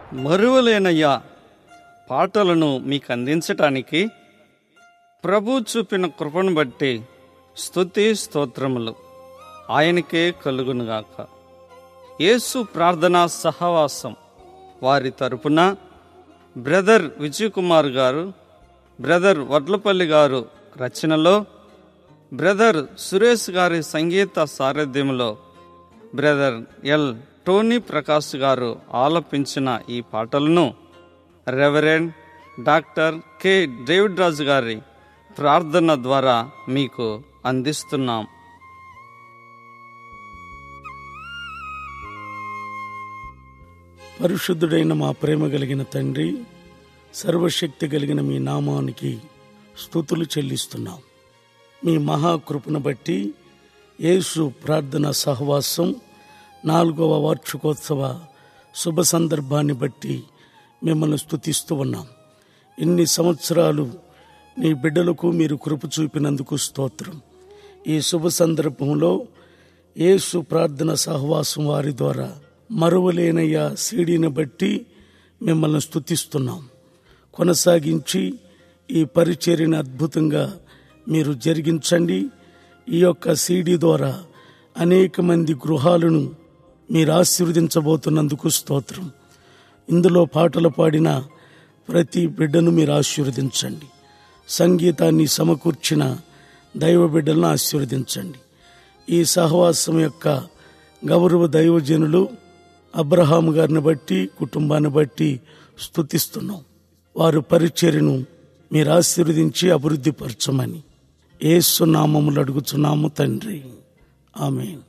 మరువలేనయ్యా పాటలను మీకు అందించటానికి ప్రభు చూపిన కృపను బట్టి స్తుతి స్తోత్రములు ఆయనకే కలుగునుగాక యేసు ప్రార్థనా సహవాసం వారి తరపున బ్రదర్ విజయ్ కుమార్ గారు బ్రదర్ వడ్లపల్లి గారు రచనలో బ్రదర్ సురేష్ గారి సంగీత సారథ్యంలో బ్రదర్ ఎల్ టోనీ ప్రకాష్ గారు ఆలపించిన ఈ పాటలను reverend doctor K David Raju గారి ప్రార్థన ద్వారా మీకు అందిస్తున్నాం పరిశుద్ధుడైన మా ప్రేమ కలిగిన తండ్రి సర్వశక్తి కలిగిన మీ నామానికి స్థుతులు చెల్లిస్తున్నాం మీ మహాకృపను బట్టి యేసు ప్రార్థన సహవాసం నాలుగవ వార్షికోత్సవ శుభ సందర్భాన్ని బట్టి మిమ్మల్ని స్థుతిస్తూ ఉన్నాం ఇన్ని సంవత్సరాలు నీ బిడ్డలకు మీరు కృప చూపినందుకు స్తోత్రం ఈ శుభ సందర్భంలో యేసు ప్రార్థన సహవాసం వారి ద్వారా మరువలేనయ్య సీడీని బట్టి మిమ్మల్ని స్తుతిస్తున్నాం కొనసాగించి ఈ పరిచర్యను అద్భుతంగా మీరు జరిగించండి ఈ యొక్క సీడీ ద్వారా అనేక మంది గృహాలను మీరు ఆశీర్వదించబోతున్నందుకు స్తోత్రం ఇందులో పాటలు పాడిన ప్రతి బిడ్డను మీరు ఆశీర్వదించండి సంగీతాన్ని సమకూర్చిన దైవ బిడ్డలను ఆశీర్వదించండి ఈ సహవాసం యొక్క గౌరవ దైవజనులు అబ్రహాం గారిని బట్టి కుటుంబాన్ని బట్టి స్తుతిస్తున్నాం వారు పరిచర్యను మీరు ఆశీర్వదించి అభివృద్ధి పరచమని ఏసు నామములు అడుగుచున్నాము తండ్రి ఆమెన్